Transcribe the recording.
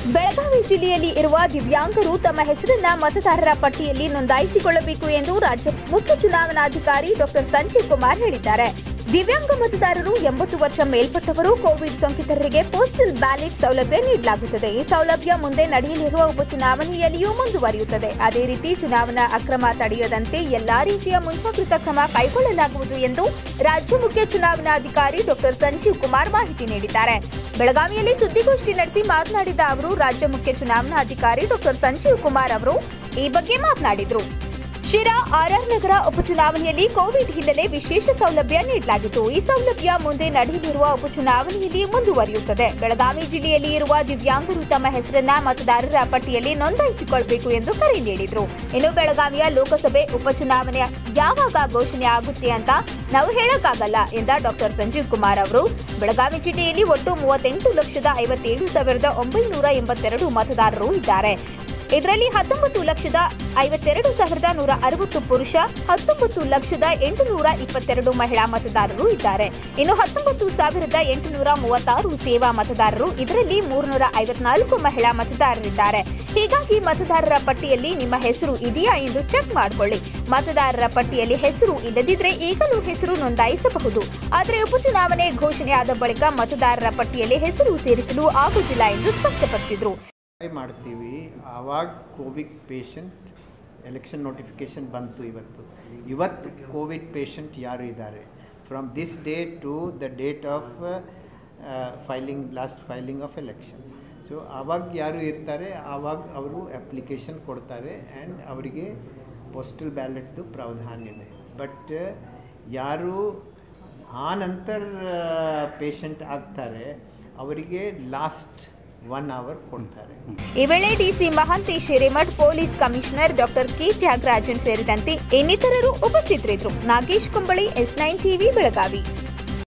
ಬೆಳಗಾವಿ ಜಿಲ್ಲೆಯಲ್ಲಿ ಇರುವ ದಿವ್ಯಾಂಗರು ತಮ್ಮ ಹೆಸರನ್ನ ಮತದಾರರ ಪಟ್ಟಿಯಲ್ಲಿ ನೋಂದಾಯಿಸಿಕೊಳ್ಳಬೇಕು ಎಂದು ರಾಜ್ಯ ಮುಖ್ಯ ಚುನಾವಣಾಧಿಕಾರಿ ಡಾಕ್ಟರ್ ಸಂಜೀವ್ ಕುಮಾರ್ ಹೇಳಿದ್ದಾರೆ ದಿವ್ಯಾಂಗ ಮತದಾರರು ಎಂಬತ್ತು ವರ್ಷ ಮೇಲ್ಪಟ್ಟವರು ಕೋವಿಡ್ ಸೋಂಕಿತರರಿಗೆ ಪೋಸ್ಟಲ್ ಬ್ಯಾಲೆಟ್ ಸೌಲಭ್ಯ ನೀಡಲಾಗುತ್ತದೆ ಈ ಸೌಲಭ್ಯ ಮುಂದೆ ನಡೆಯಲಿರುವ ಉಪಚುನಾವಣೆಯಲ್ಲಿಯೂ ಮುಂದುವರಿಯುತ್ತದೆ ಅದೇ ರೀತಿ ಚುನಾವಣಾ ಅಕ್ರಮ ತಡೆಯದಂತೆ ಎಲ್ಲಾ ರೀತಿಯ ಮುಂಜಾಗ್ರತಾ ಕ್ರಮ ಕೈಗೊಳ್ಳಲಾಗುವುದು ಎಂದು ರಾಜ್ಯ ಮುಖ್ಯ ಚುನಾವಣಾಧಿಕಾರಿ ಡಾಕ್ಟರ್ ಸಂಜೀವ್ ಕುಮಾರ್ ಮಾಹಿತಿ ನೀಡಿದ್ದಾರೆ ಬೆಳಗಾವಿಯಲ್ಲಿ ಸುದ್ದಿಗೋಷ್ಠಿ ನಡೆಸಿ ಮಾತನಾಡಿದ ಅವರು ರಾಜ್ಯ ಮುಖ್ಯ ಚುನಾವಣಾಧಿಕಾರಿ ಡಾಕ್ಟರ್ ಸಂಜೀವ್ ಕುಮಾರ್ ಅವರು ಈ ಬಗ್ಗೆ ಮಾತನಾಡಿದರು ಶಿರಾ ಆರ್ಆರ್ ನಗರ ಉಪಚುನಾವಣೆಯಲ್ಲಿ ಕೋವಿಡ್ ಹಿನ್ನೆಲೆ ವಿಶೇಷ ಸೌಲಭ್ಯ ನೀಡಲಾಗಿತ್ತು ಈ ಸೌಲಭ್ಯ ಮುಂದೆ ನಡೆಯಲಿರುವ ಉಪಚುನಾವಣೆಯಲ್ಲಿ ಮುಂದುವರಿಯುತ್ತದೆ ಬೆಳಗಾವಿ ಜಿಲ್ಲೆಯಲ್ಲಿ ಇರುವ ದಿವ್ಯಾಂಗರು ತಮ್ಮ ಹೆಸರನ್ನ ಮತದಾರರ ಪಟ್ಟಿಯಲ್ಲಿ ನೋಂದಾಯಿಸಿಕೊಳ್ಳಬೇಕು ಎಂದು ಕರೆ ನೀಡಿದರು ಇನ್ನು ಬೆಳಗಾವಿಯ ಲೋಕಸಭೆ ಉಪಚುನಾವಣೆ ಯಾವಾಗ ಘೋಷಣೆ ಆಗುತ್ತೆ ಅಂತ ನಾವು ಹೇಳಕ್ಕಾಗಲ್ಲ ಎಂದ ಡಾಕ್ಟರ್ ಸಂಜೀವ್ ಕುಮಾರ್ ಅವರು ಬೆಳಗಾವಿ ಜಿಲ್ಲೆಯಲ್ಲಿ ಒಟ್ಟು ಮೂವತ್ತೆಂಟು ಲಕ್ಷದ ಐವತ್ತೇಳು ಸಾವಿರದ ಒಂಬೈನೂರ ಎಂಬತ್ತೆರಡು ಮತದಾರರು ಇದ್ದಾರೆ ಇದರಲ್ಲಿ ಹತ್ತೊಂಬತ್ತು ಲಕ್ಷದ ಐವತ್ತೆರಡು ಸಾವಿರದ ನೂರ ಅರವತ್ತು ಪುರುಷ ಹತ್ತೊಂಬತ್ತು ಲಕ್ಷದ ಎಂಟುನೂರ ಇಪ್ಪತ್ತೆರಡು ಮಹಿಳಾ ಮತದಾರರು ಇದ್ದಾರೆ ಇನ್ನು ಹತ್ತೊಂಬತ್ತು ಸಾವಿರದ ಎಂಟುನೂರ ಮೂವತ್ತಾರು ಸೇವಾ ಮತದಾರರು ಇದರಲ್ಲಿ ಮೂರ್ನೂರ ಐವತ್ನಾಲ್ಕು ಮಹಿಳಾ ಮತದಾರರಿದ್ದಾರೆ ಹೀಗಾಗಿ ಮತದಾರರ ಪಟ್ಟಿಯಲ್ಲಿ ನಿಮ್ಮ ಹೆಸರು ಇದೆಯಾ ಎಂದು ಚೆಕ್ ಮಾಡಿಕೊಳ್ಳಿ ಮತದಾರರ ಪಟ್ಟಿಯಲ್ಲಿ ಹೆಸರು ಇಲ್ಲದಿದ್ರೆ ಈಗಲೂ ಹೆಸರು ನೋಂದಾಯಿಸಬಹುದು ಆದರೆ ಉಪಚುನಾವಣೆ ಘೋಷಣೆ ಆದ ಬಳಿಕ ಮತದಾರರ ಪಟ್ಟಿಯಲ್ಲಿ ಹೆಸರು ಸೇರಿಸಲು ಆಗುತ್ತಿಲ್ಲ ಎಂದು ಸ್ಪಷ್ಟಪಡಿಸಿದರು ಟ್ರೈ ಮಾಡ್ತೀವಿ ಆವಾಗ ಕೋವಿಡ್ ಪೇಷಂಟ್ ಎಲೆಕ್ಷನ್ ನೋಟಿಫಿಕೇಷನ್ ಬಂತು ಇವತ್ತು ಇವತ್ತು ಕೋವಿಡ್ ಪೇಷಂಟ್ ಯಾರು ಇದ್ದಾರೆ from this day to the date of filing last filing of election so ಆವಾಗ ಯಾರು ಇರ್ತಾರೆ ಆವಾಗ ಅವರು ಅಪ್ಲಿಕೇಶನ್ ಕೊಡ್ತಾರೆ ಆ್ಯಂಡ್ ಅವರಿಗೆ ಪೋಸ್ಟಲ್ ಬ್ಯಾಲೆಟ್ದು ಪ್ರಾವಧಾನ ಇದೆ ಬಟ್ ಯಾರು ಆ ನಂತರ ಪೇಷಂಟ್ ಆಗ್ತಾರೆ ಅವರಿಗೆ ಲಾಸ್ಟ್ ಒನ್ ಅವರ್ ಕೊಡ್ತಾರೆ ಈ ವೇಳೆ DC Mahantesh Hiremath police commissioner doctor K Tyagarajan ಸೇರಿದಂತೆ ಇನ್ನಿತರರು ಉಪಸ್ಥಿತರಿದ್ದರು Nagesh Kumbali S nine TV Belagavi